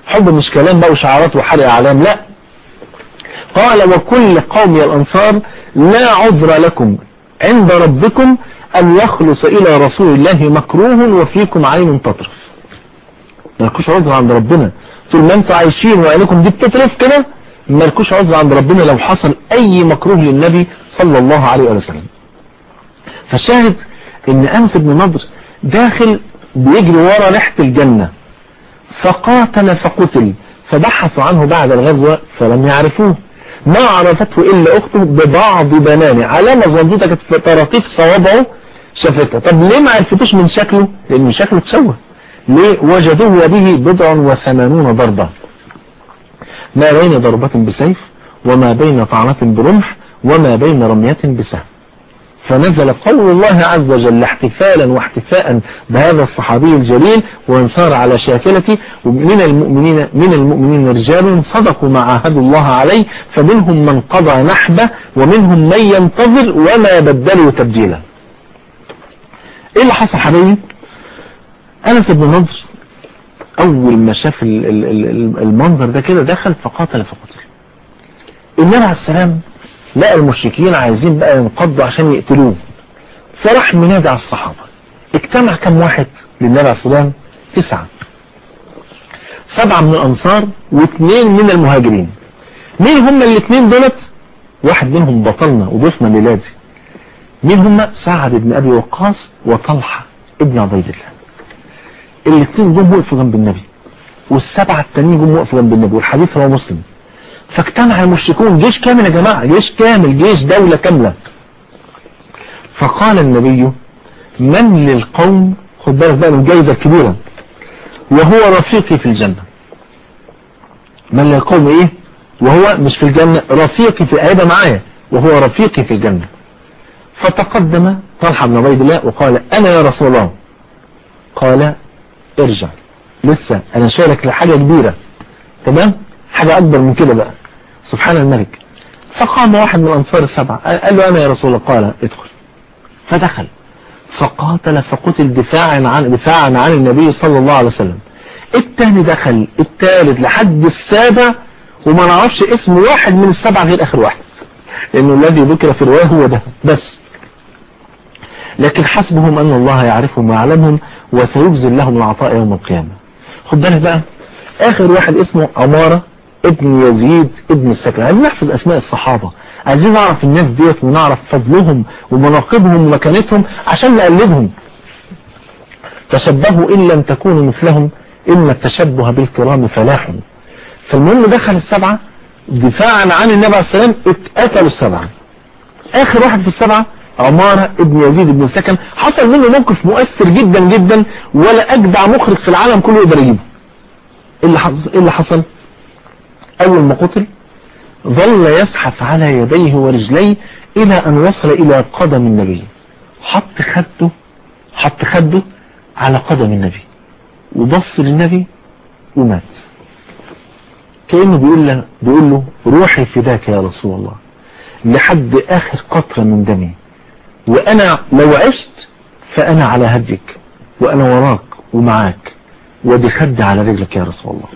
حب مش كلام بقى وشعارات وحرق اعلام لا قال وكل قوم الانصار لا عذر لكم عند ربكم ان يخلص الى رسول الله مكروه وفيكم عين تطرف مالكوش عذر عند ربنا طول ما انتوا عايشين وعينكم دي بتطرف كده مالكوش عذر عند ربنا لو حصل اي مكروه للنبي صلى الله عليه وسلم فالشاهد ان انس بن نضر داخل بيجري ورا ريحة الجنة فقاتل فقتل فبحثوا عنه بعد الغزوة فلم يعرفوه ما عرفته إلا أخته ببعض بنانه علامة ظنطوطة كانت في طراطيف صوابعه شافتها طب ليه ما عرفتوش من شكله لأن شكله تشوه ليه وجدوه به بضع وثمانون ضربة ما بين ضربة بسيف وما بين طعنة برمح وما بين رمية بسهم فنزل قول الله عز وجل احتفالا واحتفاء بهذا الصحابي الجليل وانصار على شاكلته من المؤمنين من المؤمنين رجال صدقوا ما عاهدوا الله عليه فمنهم من قضى نحبه ومنهم من ينتظر وما بدلوا تبديلا ايه اللي حصل حبيبي انس بن نضر اول ما شاف المنظر ده كده دخل فقاتل فقتل النبي عليه السلام لقى المشركين عايزين بقى ينقضوا عشان يقتلوه فراح منادي على الصحابة اجتمع كم واحد للنبي عليه السلام تسعة سبعة من الأنصار واثنين من المهاجرين مين هم الاثنين دولت واحد منهم بطلنا وضيفنا ليلادي مين هم سعد بن أبي وقاص وطلحة ابن عبيد الله الاثنين جم وقفوا جنب النبي والسبعة التانيين جم وقفوا جنب النبي والحديث هو مسلم فاجتمع المشركون جيش كامل يا جماعة جيش كامل جيش دولة كاملة فقال النبي من للقوم خد بالك بقى من الجايزة الكبيرة وهو رفيقي في الجنة من للقوم ايه وهو مش في الجنة رفيقي في هيبقى معايا وهو رفيقي في الجنة فتقدم طلحة بن عبيد الله وقال انا يا رسول الله قال ارجع لسه انا شايلك لحاجة كبيرة تمام حاجة اكبر من كده بقى سبحان الملك فقام واحد من الانصار السبعة قال له انا يا رسول الله قال ادخل فدخل فقاتل فقتل دفاعا عن دفاعا عن النبي صلى الله عليه وسلم الثاني دخل الثالث لحد السابع وما نعرفش اسم واحد من السبعة غير اخر واحد لانه الذي ذكر في الرواية هو ده بس لكن حسبهم ان الله يعرفهم ويعلمهم وسيبذل لهم العطاء يوم القيامة خد بالك بقى اخر واحد اسمه عمارة ابن يزيد ابن السكن عايزين نحفظ اسماء الصحابة عايزين نعرف الناس ديت ونعرف فضلهم ومناقبهم ومكانتهم عشان نقلدهم تشبهوا ان لم تكونوا مثلهم ان التشبه بالكرام فلاح فالمهم دخل السبعة دفاعا عن النبي عليه السلام اتقتلوا السبعة اخر واحد في السبعة عمارة ابن يزيد ابن السكن حصل منه موقف مؤثر جدا جدا ولا اجدع مخرج في العالم كله يقدر يجيبه ايه اللي حصل ايه اللي حصل اول ما قتل ظل يزحف على يديه ورجليه الى ان وصل الى قدم النبي حط خده حط خده على قدم النبي وبص للنبي ومات كأنه بيقول له, بيقول له روحي فداك يا رسول الله لحد اخر قطرة من دمي وانا لو عشت فانا على هديك وانا وراك ومعاك ودي خد على رجلك يا رسول الله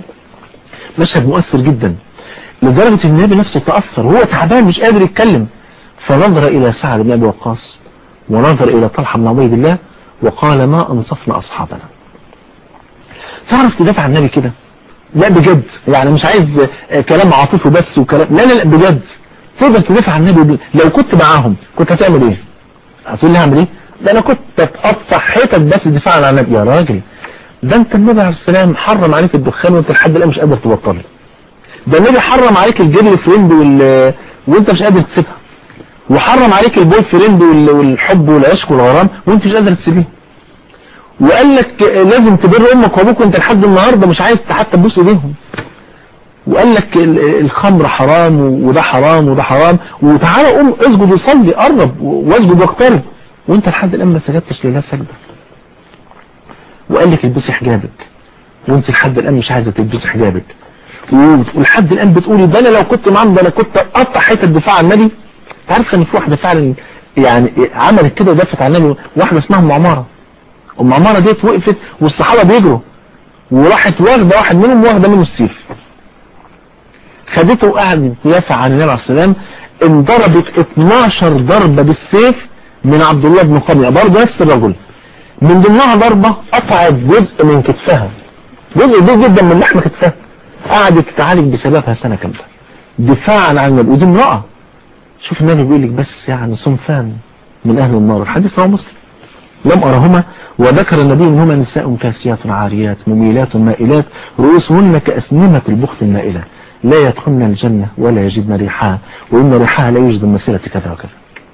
مشهد مؤثر جدا لدرجة ان النبي نفسه تأثر هو تعبان مش قادر يتكلم فنظر الى سعد بن ابي وقاص ونظر الى طلحة بن عبيد الله وقال ما انصفنا اصحابنا تعرف تدافع عن النبي كده لا بجد يعني مش عايز كلام عاطفي بس وكلام لا لا لا بجد تقدر تدافع عن النبي لو كنت معاهم كنت هتعمل ايه هتقول لي هعمل ايه ده انا كنت اتقطع حيتك بس دفاعا عن النبي يا راجل ده انت النبي عليه السلام حرم عليك الدخان وانت لحد الان مش قادر تبطله ده النبي حرم عليك الجيرل فريند وال... وانت مش قادر تسيبها وحرم عليك البوي فريند وال... والحب والعشق والغرام وانت مش قادر تسيبيه وقال لك لازم تبر امك وابوك وانت لحد النهارده مش عايز حتى تبوس ايديهم وقال لك الخمر حرام وده حرام وده حرام وتعالى قوم اسجد وصلي قرب واسجد واقترب وانت لحد الان ما سجدتش لله سجده وقال لك البسي حجابك وانت لحد الان مش عايزه تلبسي حجابك ولحد الان بتقولي ده انا لو كنت معاهم ده انا كنت اقطع حته الدفاع عن النبي تعرف ان في واحده فعلا يعني عملت كده ودافت عن النبي واحده اسمها ام عماره ام عماره ديت وقفت والصحابه بيجروا وراحت واخدة واحد منهم واخدة منه السيف خدته وقعد يدافع عن النبي عليه السلام انضربت 12 ضربة بالسيف من عبد الله بن قمية برضه نفس الرجل من ضمنها ضربة قطعت جزء من كتفها جزء كبير جدا من لحم كتفها قعدت تتعالج بسببها سنة كاملة دفاعا عن النبي ودي امرأة شوف النبي بيقول لك بس يعني صنفان من اهل النار الحديث رواه مسلم لم أرهما وذكر النبي أنهما نساء كاسيات عاريات مميلات مائلات رؤوسهن كأسنمة البخت المائلة لا يدخلن الجنة ولا يجدن ريحها وإن ريحها لا يوجد مسيرة كذا وكذا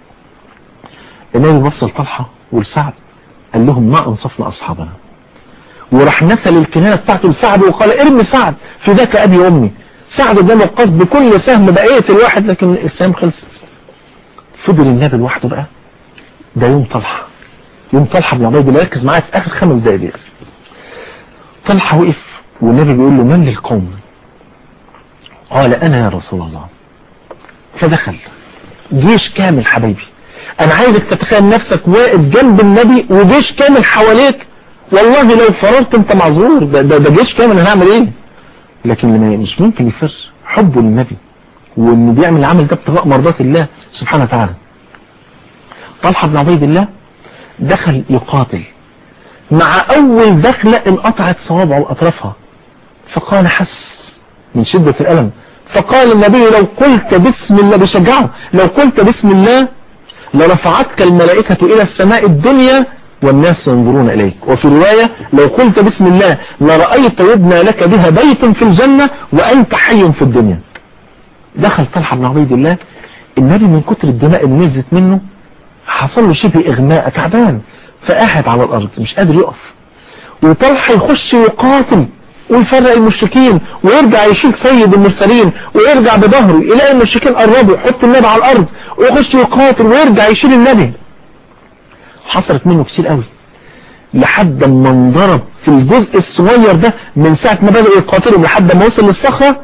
النبي وصل طلحة والسعد قال لهم ما أنصفنا أصحابنا وراح نسل الكنانة بتاعته لسعد وقال ارمي سعد في ذاك أبي وأمي سعد قدام القصد بكل سهم بقية الواحد لكن السهم خلصت فضل النبي لوحده بقى ده يوم طلحة يوم طلحة بن عبيد الله ركز معايا في آخر خمس دقايق طلحة وقف والنبي بيقول له من للقوم قال أنا يا رسول الله فدخل جيش كامل حبيبي أنا عايزك تتخيل نفسك واقف جنب النبي وجيش كامل حواليك والله لو فررت انت معذور ده, ده, ده جيش كامل هنعمل ايه لكن لما مش ممكن يفر حبه للنبي وانه بيعمل العمل ده ابتغاء مرضات الله سبحانه وتعالى طلحة بن عبيد الله دخل يقاتل مع اول دخلة انقطعت صوابعه واطرافها فقال حس من شدة الالم فقال النبي لو قلت بسم الله بشجعه لو قلت بسم الله لرفعتك الملائكة الى السماء الدنيا والناس ينظرون إليك وفي رواية لو قلت بسم الله لرأيت يبنى لك بها بيت في الجنة وأنت حي في الدنيا دخل طلحة بن عبيد الله النبي من كتر الدماء اللي نزلت منه حصل له شبه إغماء تعبان فقاعد على الأرض مش قادر يقف وطلحة يخش ويقاتل ويفرق المشركين ويرجع يشيل سيد المرسلين ويرجع بظهره يلاقي المشركين قربوا يحط النبي على الأرض ويخش يقاتل ويرجع يشيل النبي حصلت منه كتير قوي لحد ما انضرب في الجزء الصغير ده من ساعة ما بدأوا يقاتلوا لحد ما وصل للصخرة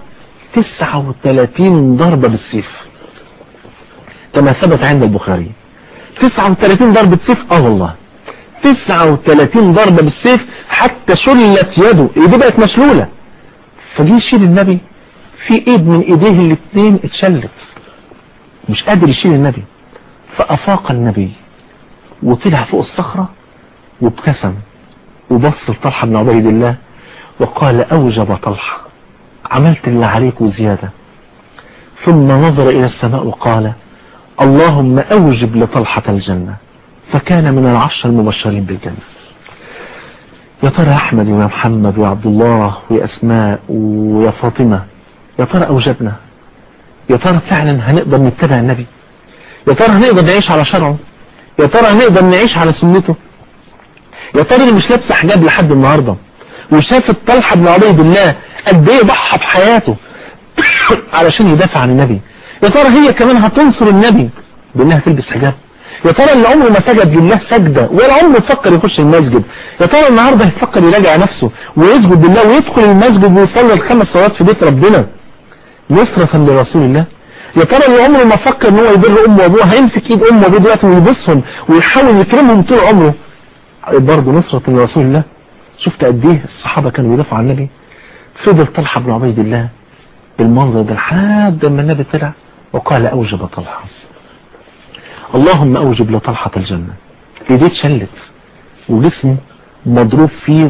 39 ضربة بالسيف كما ثبت عند البخاري 39 ضربة سيف اه والله 39 ضربة بالسيف حتى شلت يده ايديه بقت مشلولة فجي يشيل النبي في ايد من ايديه الاثنين اتشلت مش قادر يشيل النبي فافاق النبي وطلع فوق الصخرة وابتسم وبص لطلحة بن عبيد الله وقال أوجب طلحة عملت اللي عليك وزيادة ثم نظر إلى السماء وقال اللهم أوجب لطلحة الجنة فكان من العشر المبشرين بالجنة يا ترى أحمد ويا محمد ويا عبد الله ويا أسماء ويا فاطمة يا ترى أوجبنا يا ترى فعلا هنقدر نتبع النبي يا ترى هنقدر نعيش على شرعه يا ترى هنقدر نعيش على سنته يا ترى اللي مش لابسه حجاب لحد النهارده وشافت طلحه بن عبيد الله قد ايه ضحى بحياته علشان يدافع عن النبي يا ترى هي كمان هتنصر النبي بانها تلبس حجاب يا ترى اللي عمره ما سجد لله سجدة ولا عمره فكر يخش المسجد يا ترى النهارده هيفكر يراجع نفسه ويسجد لله ويدخل المسجد ويصلي الخمس صلوات في بيت ربنا نصرة لرسول الله يا ترى اللي عمره ما فكر ان هو يبر امه وابوه هيمسك ايد امه وابوه دلوقتي ويبصهم ويحاول يكرمهم طول عمره برضه نصرة لرسول الله شفت قد ايه الصحابة كانوا بيدافعوا عن النبي فضل طلحة بن عبيد الله بالمنظر ده لحد ما النبي طلع وقال اوجب طلحة اللهم اوجب لطلحة الجنة ايديه اتشلت وجسمه مضروب فيه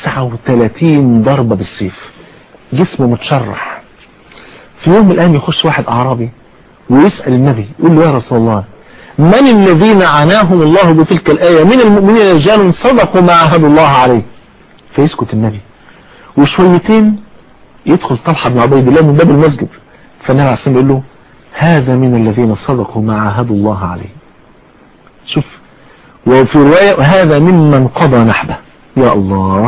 39 ضربة بالسيف جسمه متشرح في يوم من الايام يخش واحد اعرابي ويسأل النبي يقول له يا رسول الله من الذين عناهم الله بتلك الآية من المؤمنين رجال صدقوا ما عهدوا الله عليه فيسكت النبي وشويتين يدخل طلحة بن عبيد الله من باب المسجد فالنبي عليه الصلاة يقول له هذا من الذين صدقوا ما عهدوا الله عليه شوف وفي رواية هذا ممن قضى نحبه يا الله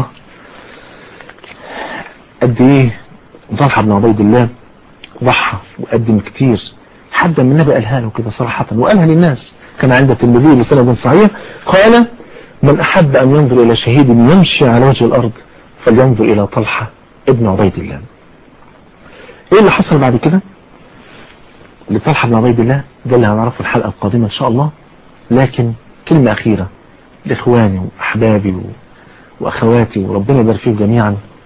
قد ايه طلحة بن عبيد الله ضحى وقدم كتير حد من النبي قالها له كده صراحة وقالها للناس كان عند الترمذي بسند صحيح قال من أحب أن ينظر إلى شهيد يمشي على وجه الأرض فلينظر إلى طلحة ابن عبيد الله إيه اللي حصل بعد كده لطلحة بن عبيد الله ده اللي هنعرفه الحلقة القادمة إن شاء الله لكن كلمة أخيرة لإخواني وأحبابي و... وأخواتي وربنا يبارك فيهم جميعا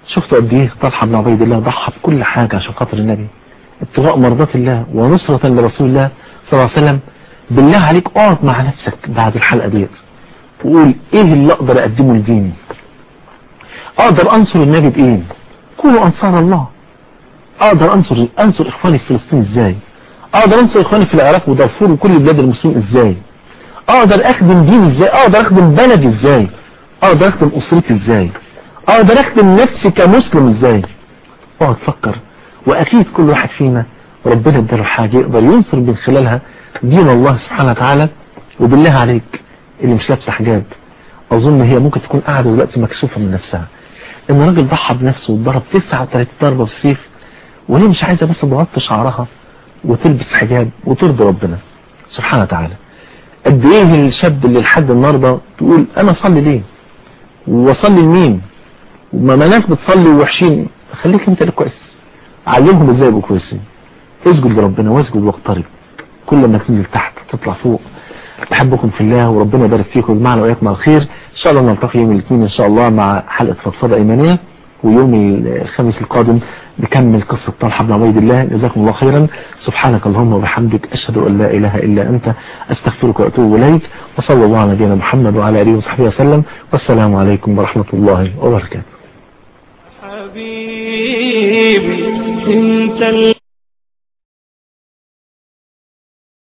شفتوا قد ايه طلحة بن عبيد الله ضحى بكل حاجة عشان خاطر النبي ابتغاء مرضات الله ونصرة لرسول الله صلى الله عليه وسلم بالله عليك اقعد مع نفسك بعد الحلقة ديت وقول ايه اللي اقدر اقدمه لديني اقدر انصر النبي بايه كونوا انصار الله اقدر انصر انصر اخواني في فلسطين ازاي اقدر انصر اخواني في العراق ودارفور وكل بلاد المسلمين ازاي اقدر اخدم ديني ازاي اقدر اخدم بلدي ازاي اقدر اخدم اسرتي ازاي اقدر اخدم نفسي كمسلم ازاي اقعد فكر واكيد كل واحد فينا ربنا اداله حاجة يقدر ينصر من خلالها دين الله سبحانه وتعالى وبالله عليك اللي مش لابسه حجاب اظن هي ممكن تكون قاعدة دلوقتي مكسوفة من نفسها ان راجل ضحى بنفسه وضرب 39 ضربة بالسيف وهي مش عايزة بس تغطي شعرها وتلبس حجاب وترضي ربنا سبحانه وتعالى قد ايه الشاب اللي لحد النهارده تقول انا اصلي ليه واصلي لمين وما ما ناس بتصلي ووحشين خليك انت اللي كويس علمهم ازاي يبقوا كويسين اسجد لربنا واسجد واقترب كل ما تنزل تحت تطلع فوق بحبكم في الله وربنا يبارك فيكم ويجمعنا واياكم على الخير ان شاء الله نلتقي يوم الاثنين ان شاء الله مع حلقه فضفضه ايمانيه ويوم الخميس القادم نكمل قصة طلحة بن عبيد الله جزاكم الله خيرا سبحانك اللهم وبحمدك أشهد أن لا إله إلا أنت أستغفرك وأتوب إليك وصلى الله على نبينا محمد وعلى آله وصحبه وسلم والسلام عليكم ورحمة الله وبركاته حبيبي انت